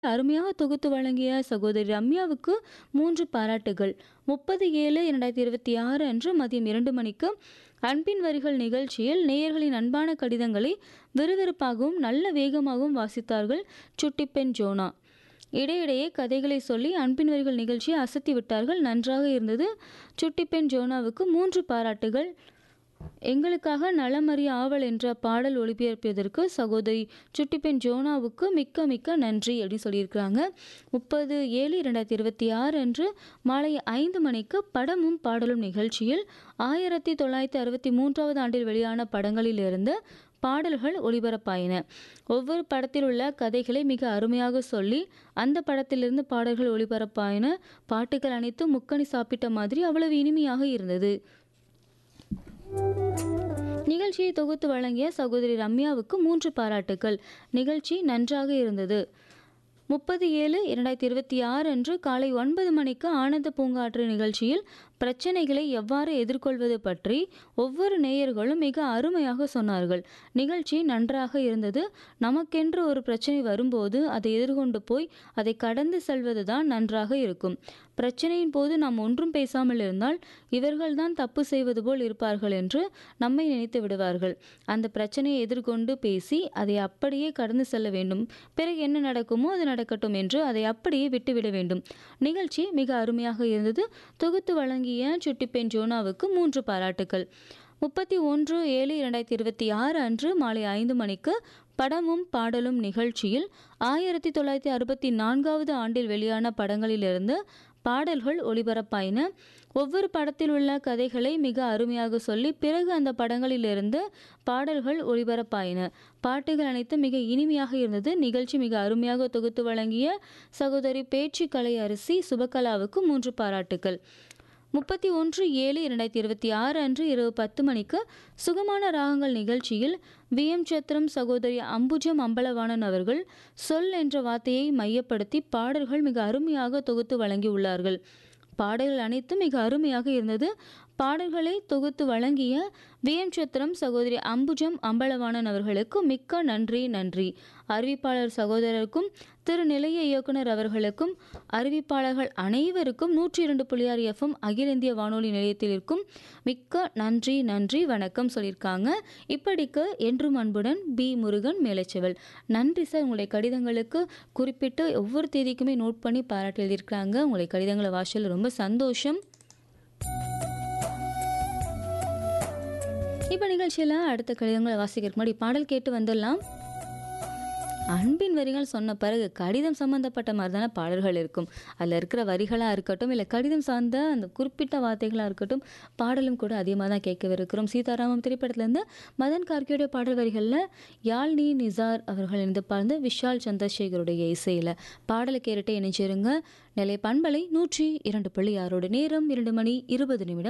அருமையாக தொகுத்து வழங்கிய சகோதரி ரம்யாவுக்கு மூன்று பாராட்டுகள் முப்பது ஏழு இரண்டாயிரத்தி இருபத்தி ஆறு அன்று மதியம் இரண்டு மணிக்கு அன்பின் வரிகள் நிகழ்ச்சியில் நேயர்களின் அன்பான கடிதங்களை விறுவிறுப்பாகவும் நல்ல வேகமாகவும் வாசித்தார்கள் சுட்டிப்பெண் ஜோனா இடையிடையே கதைகளை சொல்லி அன்பின் வரிகள் நிகழ்ச்சியை அசத்தி விட்டார்கள் நன்றாக இருந்தது சுட்டிப்பெண் ஜோனாவுக்கு மூன்று பாராட்டுகள் எங்களுக்காக நலமறிய ஆவல் என்ற பாடல் ஒளிபரப்பியதற்கு சகோதரி சுட்டிப்பெண் ஜோனாவுக்கு மிக்க மிக்க நன்றி அப்படின்னு சொல்லியிருக்கிறாங்க முப்பது ஏழு இரண்டாயிரத்தி இருபத்தி ஆறு அன்று மாலை ஐந்து மணிக்கு படமும் பாடலும் நிகழ்ச்சியில் ஆயிரத்தி தொள்ளாயிரத்தி அறுபத்தி மூன்றாவது ஆண்டில் வெளியான படங்களிலிருந்து பாடல்கள் ஒளிபரப்பாயின ஒவ்வொரு படத்தில் உள்ள கதைகளை மிக அருமையாக சொல்லி அந்த படத்திலிருந்து பாடல்கள் ஒளிபரப்பாயின பாட்டுகள் அனைத்தும் முக்கணி சாப்பிட்ட மாதிரி அவ்வளவு இனிமையாக இருந்தது நிகழ்ச்சியை தொகுத்து வழங்கிய சகோதரி ரம்யாவுக்கு மூன்று பாராட்டுக்கள் நிகழ்ச்சி நன்றாக இருந்தது முப்பது ஏழு இரண்டாயிரத்தி இருபத்தி ஆறு அன்று காலை ஒன்பது மணிக்கு ஆனந்த பூங்காற்று நிகழ்ச்சியில் பிரச்சனைகளை எவ்வாறு எதிர்கொள்வது பற்றி ஒவ்வொரு நேயர்களும் மிக அருமையாக சொன்னார்கள் நிகழ்ச்சி நன்றாக இருந்தது நமக்கென்று ஒரு பிரச்சனை வரும்போது அதை எதிர்கொண்டு போய் அதை கடந்து செல்வது தான் நன்றாக இருக்கும் பிரச்சனையின் போது நாம் ஒன்றும் பேசாமல் இருந்தால் இவர்கள்தான் தப்பு செய்வது போல் இருப்பார்கள் என்று நம்மை நினைத்து விடுவார்கள் அந்த பிரச்சனையை எதிர்கொண்டு பேசி அதை அப்படியே கடந்து செல்ல வேண்டும் பிறகு என்ன நடக்குமோ அது நடக்கட்டும் என்று அதை அப்படியே விட்டுவிட வேண்டும் நிகழ்ச்சி மிக அருமையாக இருந்தது தொகுத்து வழங்கிய சுட்டிப்பெண் ஜோனாவுக்கு மூன்று பாராட்டுக்கள் முப்பத்தி ஒன்று ஏழு இரண்டாயிரத்தி இருபத்தி ஆறு அன்று மாலை ஐந்து மணிக்கு படமும் பாடலும் நிகழ்ச்சியில் ஆயிரத்தி தொள்ளாயிரத்தி அறுபத்தி நான்காவது ஆண்டில் வெளியான படங்களிலிருந்து பாடல்கள் ஒளிபரப்பாயின ஒவ்வொரு படத்தில் உள்ள கதைகளை மிக அருமையாக சொல்லி பிறகு அந்த படங்களிலிருந்து பாடல்கள் ஒளிபரப்பாயின பாட்டுகள் அனைத்தும் மிக இனிமையாக இருந்தது நிகழ்ச்சி மிக அருமையாக தொகுத்து வழங்கிய சகோதரி பேச்சு கலை அரிசி சுபகலாவுக்கு மூன்று பாராட்டுக்கள் முப்பத்தி ஒன்று ஏழு இரண்டாயிரத்தி இருபத்தி ஆறு அன்று இரவு பத்து மணிக்கு சுகமான ராகங்கள் நிகழ்ச்சியில் வி எம் சத்திரம் சகோதரி அம்புஜம் அம்பலவாணன் அவர்கள் சொல் என்ற வார்த்தையை மையப்படுத்தி பாடல்கள் மிக அருமையாக தொகுத்து வழங்கியுள்ளார்கள் பாடல்கள் அனைத்தும் மிக அருமையாக இருந்தது பாடல்களை தொகுத்து வழங்கிய வி எம் சத்திரம் சகோதரி அம்புஜம் அம்பலவாணன் அவர்களுக்கு மிக்க நன்றி நன்றி அறிவிப்பாளர் சகோதரருக்கும் திரு நிலைய இயக்குனர் அவர்களுக்கும் அறிவிப்பாளர்கள் அனைவருக்கும் நூற்றி இரண்டு புள்ளியார் எஃப்எம் அகில இந்திய வானொலி நிலையத்தில் இருக்கும் மிக்க நன்றி நன்றி வணக்கம் சொல்லியிருக்காங்க இப்படிக்கு என்றும் அன்புடன் பி முருகன் மேலச்செவல் நன்றி சார் உங்களுடைய கடிதங்களுக்கு குறிப்பிட்டு ஒவ்வொரு தேதிக்குமே நோட் பண்ணி பாராட்டி எழுதியிருக்கிறாங்க உங்களுடைய கடிதங்களை வாசல் ரொம்ப சந்தோஷம் இப்போ நிகழ்ச்சியில் அடுத்த கடிதங்களை வாசிக்கிறதுக்கு முன்னாடி பாடல் கேட்டு வந்துடலாம் அன்பின் வரிகள் சொன்ன பிறகு கடிதம் சம்மந்தப்பட்ட மாதிரி தானே பாடல்கள் இருக்கும் அதில் இருக்கிற வரிகளாக இருக்கட்டும் இல்லை கடிதம் சார்ந்த அந்த குறிப்பிட்ட வார்த்தைகளாக இருக்கட்டும் பாடலும் கூட அதிகமாக தான் கேட்கவிருக்கிறோம் சீதாராமம் திரைப்படத்துலேருந்து மதன் கார்கியோடைய பாடல் வரிகளில் யாழ்னி நிசார் அவர்கள் இணைந்து பாழ்ந்து விஷால் சந்திரசேகருடைய இசையில் பாடலை கேட்டுட்டு இணைச்சிருங்க நிலை பண்பலை நூற்றி இரண்டு புள்ளி ஆறோட நேரம் இரண்டு மணி இருபது நிமிடம்